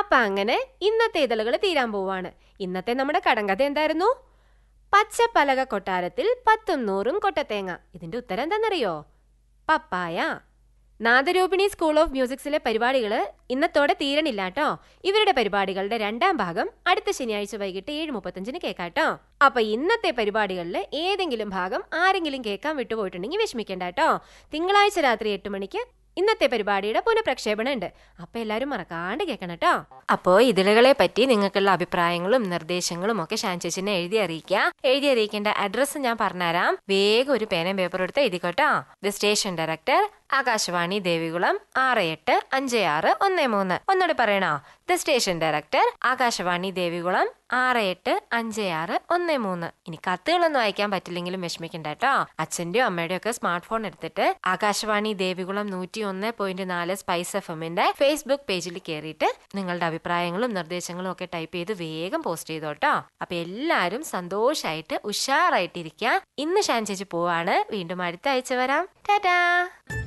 അപ്പൊ അങ്ങനെ ഇന്നത്തെ ഇതളുകൾ തീരാൻ പോവാണ് ഇന്നത്തെ നമ്മുടെ കടങ്കഥ എന്തായിരുന്നു പച്ചപ്പലക കൊട്ടാരത്തിൽ പത്തും നൂറും കൊട്ടത്തേങ്ങ ഇതിന്റെ ഉത്തരം എന്താണെന്നറിയോ പപ്പായ നാദരൂപിണി സ്കൂൾ ഓഫ് മ്യൂസിക്സിലെ പരിപാടികൾ ഇന്നത്തോടെ തീരണില്ല കേട്ടോ ഇവരുടെ പരിപാടികളുടെ രണ്ടാം ഭാഗം അടുത്ത ശനിയാഴ്ച വൈകിട്ട് ഏഴ് മുപ്പത്തഞ്ചിന് കേൾക്കാട്ടോ അപ്പൊ ഇന്നത്തെ പരിപാടികളിൽ ഏതെങ്കിലും ഭാഗം ആരെങ്കിലും കേൾക്കാൻ വിട്ടുപോയിട്ടുണ്ടെങ്കിൽ വിഷമിക്കണ്ട കേട്ടോ തിങ്കളാഴ്ച രാത്രി എട്ട് മണിക്ക് ഇന്നത്തെ പരിപാടിയുടെ പുനഃപ്രക്ഷേപണം ഉണ്ട് അപ്പൊ എല്ലാരും മറക്കാണ്ട് കേൾക്കണം കേട്ടോ അപ്പോ ഇതിലുകളെ പറ്റി നിങ്ങൾക്കുള്ള അഭിപ്രായങ്ങളും നിർദ്ദേശങ്ങളും ഒക്കെ ഷാൻ ചേച്ചിനെ എഴുതി അറിയിക്കുക എഴുതി അറിയിക്കേണ്ട അഡ്രസ്സ് ഞാൻ പറഞ്ഞുതരാം വേഗം ഒരു പേനയും പേപ്പറും എടുത്ത് എഴുതിക്കോട്ടോ the station director Akashvani Devikulam ആറ് എട്ട് അഞ്ച് ആറ് ഒന്ന് മൂന്ന് ഒന്നുകൂടി പറയണോ the station director Akashvani Devikulam ആറ് എട്ട് അഞ്ച് ആറ് ഒന്ന് മൂന്ന് ഇനി കത്തുകളൊന്നും അയക്കാൻ പറ്റില്ലെങ്കിലും വിഷമിക്കണ്ട കേട്ടോ അച്ഛന്റെയോ അമ്മയുടെയോ ഒക്കെ സ്മാർട്ട് ഫോൺ എടുത്തിട്ട് ആകാശവാണി ദേവികുളം നൂറ്റി ഒന്ന് പോയിന്റ് നാല് സ്പൈസ് എഫ് എമ്മിന്റെ ഫേസ്ബുക്ക് പേജിൽ കയറിയിട്ട് നിങ്ങളുടെ അഭിപ്രായങ്ങളും നിർദ്ദേശങ്ങളും ഒക്കെ ടൈപ്പ് ചെയ്ത് വേഗം പോസ്റ്റ് ചെയ്തോട്ടോ അപ്പൊ എല്ലാരും സന്തോഷായിട്ട് ഉഷാറായിട്ടിരിക്കുക ഇന്ന് ഷാൻ ചേച്ചി പോവാണ് വീണ്ടും അടുത്ത ആഴ്ച വരാം ടാറ്റാ